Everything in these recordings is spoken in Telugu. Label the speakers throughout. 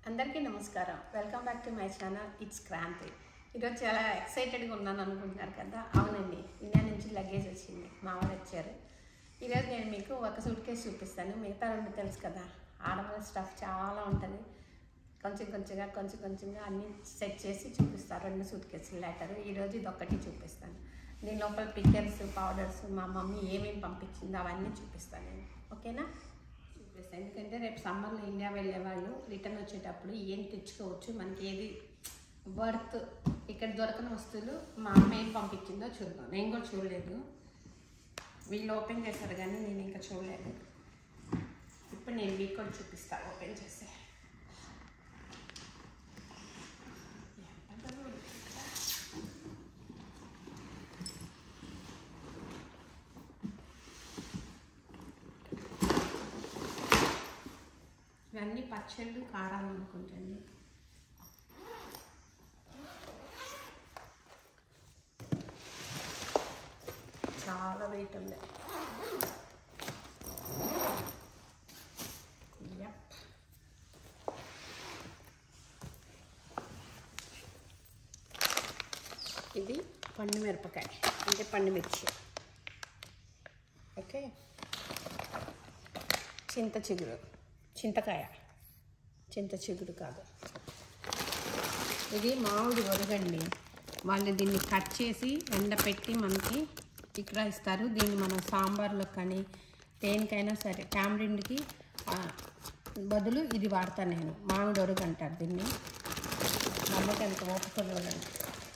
Speaker 1: అందరికీ నమస్కారం welcome back to my channel it's Kranthi ఈరోజు చాలా ఎక్సైటెడ్గా ఉన్నాను అనుకుంటున్నారు కదా అవునండి ఇండియా నుంచి లగేజ్ వచ్చింది మా వాళ్ళు వచ్చారు ఈరోజు నేను మీకు ఒక సూట్ కేసు చూపిస్తాను మిగతా రెండు తెలుసు కదా ఆడవాళ్ళ స్టఫ్ చాలా ఉంటుంది కొంచెం కొంచెంగా కొంచెం కొంచెంగా అన్నీ సెట్ చేసి చూపిస్తాను రెండు సూట్ కేసులు లెటర్ ఈరోజు ఇది ఒక్కటి చూపిస్తాను దీని లోపల పిక్కర్స్ పౌడర్స్ మా మమ్మీ ఏమేమి పంపించిందో అవన్నీ చూపిస్తాను నేను ఓకేనా చూపిస్తాను ఎందుకంటే రేపు సమ్మర్లో ఇండియా వెళ్ళే వాళ్ళు రిటర్న్ వచ్చేటప్పుడు ఏం తెచ్చుకోవచ్చు మనకి ఏది వర్త్ ఇక్కడ దొరకని వస్తువులు మా అమ్మ ఏం పంపించిందో చూద్దాం నేను కూడా చూడలేదు వీళ్ళు ఓపెన్ చేశారు కానీ నేను ఇంకా చూడలేదు ఇప్పుడు నేను మీకు కూడా చూపిస్తాను ఓపెన్ చేసి ఇవన్నీ పచ్చళ్ళు కారాలు అనుకుంటండి చాలా వెయిట్ ఉంది Yep. ఇది పండు మిరపకాయ అంటే పండు మిర్చి ఓకే చింత చిగురు చింతకాయ చింత చిగురు కాదు ఇది మామిడి ఒరగండి వాళ్ళు దీన్ని కట్ చేసి ఎండపెట్టి మనకి ఇక్కడ ఇస్తారు దీన్ని మనం సాంబార్లో కానీ దేనికైనా సరే టామరిండ్కి బదులు ఇది వాడతాను నేను మామిడి ఒరుగు అంటారు దీన్ని నమ్మకం ఎంత ఓపిక చూడండి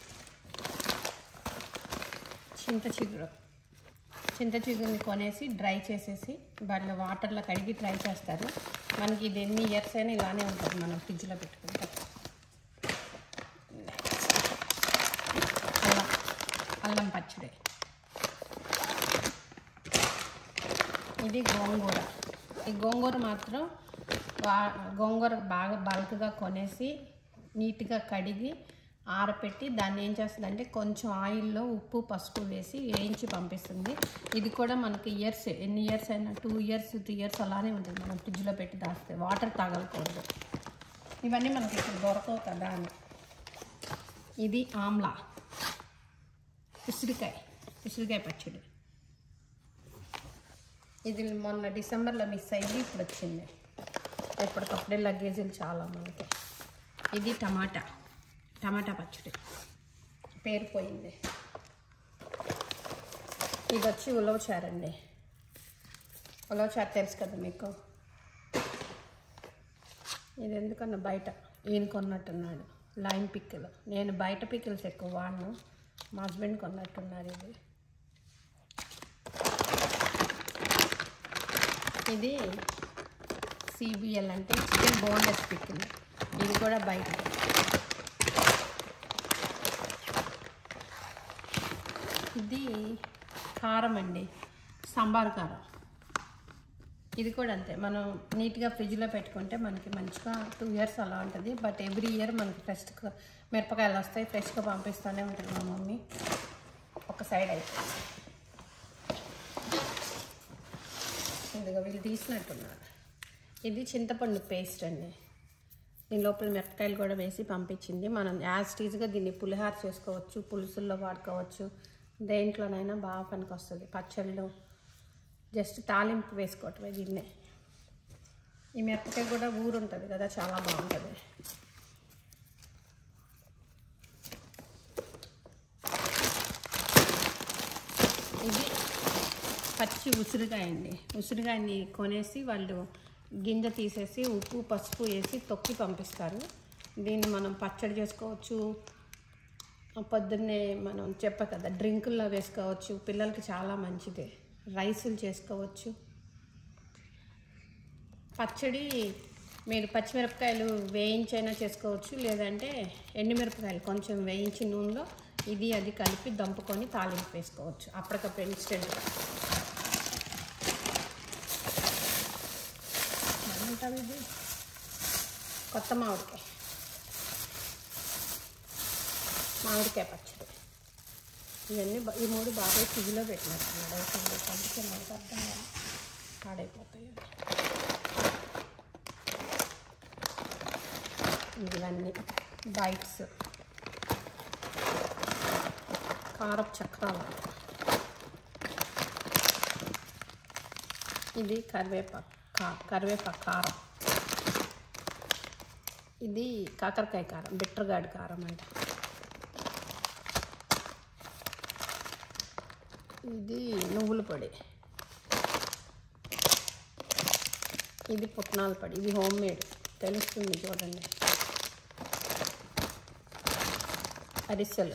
Speaker 1: చింత చిగురు చింత చిగురుని కొనేసి డ్రై చేసేసి వాళ్ళు వాటర్లో కడిగి డ్రై చేస్తారు మనకి ఇది ఎన్ని ఇయర్స్ అయినా ఇలానే ఉంటుంది మనం ఫ్రిడ్జ్లో పెట్టుకుంటే అల్లం అల్లం పచ్చడి ఇది గోంగూర ఈ గోంగూర మాత్రం వా గోంగూర బాగా బల్క్గా కొనేసి నీట్గా కడిగి ఆరపెట్టి దాన్ని ఏం చేస్తుందంటే కొంచెం ఆయిల్లో ఉప్పు పసుపు వేసి వేయించి పంపిస్తుంది ఇది కూడా మనకి ఇయర్స్ ఎన్ని ఇయర్స్ అయినా టూ ఇయర్స్ త్రీ ఇయర్స్ అలానే ఉంటుంది మనం ఫ్రిడ్జ్లో పెట్టి దాస్తే వాటర్ తాగలకూడదు ఇవన్నీ మనకి ఇక్కడ దొరకవు కదా అని ఇది ఆమ్లా ఉసిరికాయ ఉసిరికాయ పచ్చడి ఇది మొన్న డిసెంబర్లో మిస్ అయింది ఇప్పుడు వచ్చింది ఎప్పటికప్పుడే లగేజీలు చాలా మనకి ఇది టమాటా టమాటా పచ్చడి పేరుపోయింది ఇది వచ్చి ఉలవచారండి ఉలవచారు తెలుసు కదా మీకు ఇది ఎందుకన్నా బయట ఈయన కొన్నట్టున్నాడు లైన్ పిక్కలు నేను బయట పిక్కల్స్ ఎక్కువ వాడను మా హస్బెండ్ కొన్నట్టున్నారు ఇది ఇది సిబిఎల్ అంటే చికెన్ బోన్లెస్ పిక్కలు ఇది కూడా బయట ఇది కారం అండి సాంబార్ కారం ఇది కూడా అంతే మనం నీట్గా ఫ్రిడ్జ్లో పెట్టుకుంటే మనకి మంచిగా టూ ఇయర్స్ అలా ఉంటుంది బట్ ఎవ్రీ ఇయర్ మనకి ఫ్రెష్గా మిరపకాయలు వస్తాయి ఫ్రెష్గా పంపిస్తూనే ఉంటుంది మా మమ్మీ ఒక సైడ్ అయితే ఇదిగో వీళ్ళు తీసినట్టున్నారు ఇది చింతపండు పేస్ట్ అండి దీని లోపల మిరపకాయలు కూడా వేసి పంపించింది మనం యాజ్ టీజ్గా దీన్ని పులిహార చేసుకోవచ్చు పులుసుల్లో వాడుకోవచ్చు దేంట్లోనైనా బాగా పనికి వస్తుంది పచ్చళ్ళు జస్ట్ తాలింపు వేసుకోవటమే దీన్నే ఈ మిరపకాయ కూడా ఊరు ఉంటుంది కదా చాలా బాగుంటుంది ఇది పచ్చి ఉసిరికాయ అండి ఉసిరికాయని కొనేసి వాళ్ళు గింజ తీసేసి ఉప్పు పసుపు వేసి తొక్కి పంపిస్తారు దీన్ని మనం పచ్చడి చేసుకోవచ్చు పొద్దున్నే మనం చెప్ప కదా డ్రింకుల్లో వేసుకోవచ్చు పిల్లలకి చాలా మంచిది రైసులు చేసుకోవచ్చు పచ్చడి మీరు పచ్చిమిరపకాయలు వేయించైనా చేసుకోవచ్చు లేదంటే ఎండుమిరపకాయలు కొంచెం వేయించి నూనెలో ఇది అది కలిపి దంపుకొని తాలింపు వేసుకోవచ్చు అప్పటికప్పుడు ఇన్స్టెంట్గా ఏమంటారు ఇది కొత్త మామిడికాయ మామిడికాయ పచ్చడి ఇవన్నీ బా- ఈ మూడు బాగా ఫ్రిడ్జ్లో పెట్టినట్టున్నాడు అవుతుంది అందుకే మనకు అర్థం కాదు పాడైపోతాయి అవి. ఇవన్నీ బైట్స్ కారపు చక్రాలు ఇది కరివేపాకు కా కరివేపాకు కారం ఇది కాకరకాయ కారం బిట్టరగాడి కారం అంట ఇది నువ్వుల పొడి ఇది పుట్నాల పొడి ఇది హోమ్ మేడ్ తెలుస్తుంది చూడండి అరిసెలు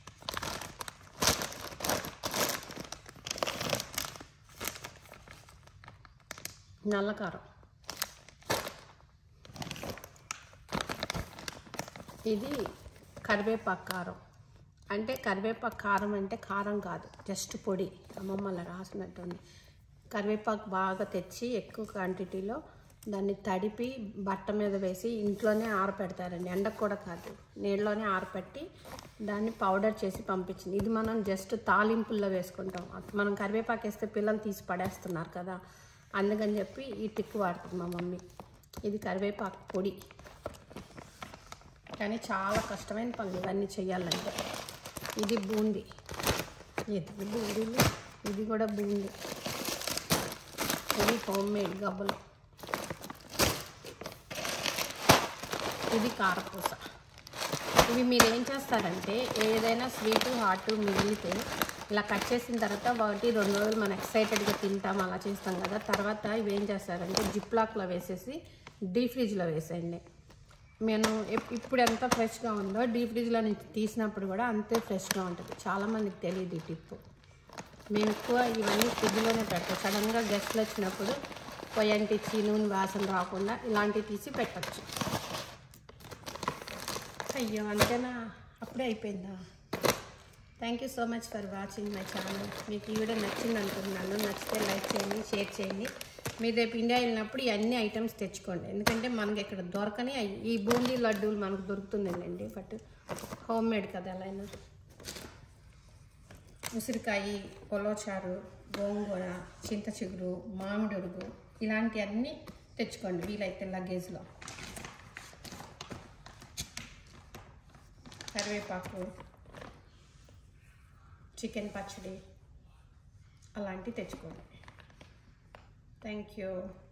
Speaker 1: నల్లకారం ఇది కరివేపాకు కారం అంటే కరివేపాకు కారం అంటే కారం కాదు జస్ట్ పొడి అమ్మమ్మ అలా రాసినట్టుంది కరివేపాకు బాగా తెచ్చి ఎక్కువ క్వాంటిటీలో దాన్ని తడిపి బట్ట మీద వేసి ఇంట్లోనే ఆరపెడతారండి ఎండకు కూడా కాదు నీళ్ళలోనే ఆరపెట్టి దాన్ని పౌడర్ చేసి పంపించింది ఇది మనం జస్ట్ తాలింపుల్లో వేసుకుంటాం మనం కరివేపాకు వేస్తే పిల్లలు తీసి పడేస్తున్నారు కదా అందుకని చెప్పి ఈ టిక్ వాడుతుంది మా మమ్మీ ఇది కరివేపాకు పొడి కానీ చాలా కష్టమైన పనులు ఇవన్నీ చేయాలంటే ఇది బూంది ఇది బూందీలు ఇది కూడా బూంది ఇది హోమ్ మేడ్ గబ్బలు ఇది కారపూస ఇవి మీరు ఏం చేస్తారంటే ఏదైనా స్వీట్ హాట్ మిగిలితే ఇలా కట్ చేసిన తర్వాత ఒకటి రెండు రోజులు మనం ఎక్సైటెడ్గా తింటాం అలా చేస్తాం కదా తర్వాత ఇవి ఏం చేస్తారంటే జిప్లాక్లో వేసేసి డీప్ ఫ్రిడ్జ్లో వేసేయండి నేను ఎప్- ఇప్పుడు ఎంత ఫ్రెష్గా ఉందో డీప్ ఫ్రిడ్జ్లో నుంచి తీసినప్పుడు కూడా అంతే ఫ్రెష్గా ఉంటుంది చాలామందికి తెలియదు ఈ టిప్ మేము ఎక్కువ ఇవన్నీ ఫ్రిడ్జ్లోనే పెడతాం సడన్గా గెస్ట్లు వచ్చినప్పుడు పొయ్యంటిచ్చి నూనె వాసన రాకుండా ఇలాంటివి తీసి పెట్టచ్చు అయ్యో అంతేనా అప్పుడే అయిపోయిందా thank you so much for watching my channel మీకు ఈ వీడియో నచ్చింది అనుకుంటున్నాను నచ్చితే లైక్ చేయండి షేర్ చేయండి మీరు రేపు ఇండియా వెళ్ళినప్పుడు ఈ అన్ని ఐటమ్స్ తెచ్చుకోండి ఎందుకంటే మనకి ఇక్కడ దొరకని అయి- ఈ బూందీ లడ్డూలు మనకు దొరుకుతుందండి బట్ హోమ్ మేడ్ కదా ఎలా అయినా ఉసిరికాయ పొలోచారు గోంగూర చింత చిగురు మామిడి ఉడుగు ఇలాంటివన్నీ తెచ్చుకోండి వీలైతే లగేజ్లో కరివేపాకు చికెన్ పచ్చడి అలాంటివి తెచ్చుకోండి థ్యాంక్ యూ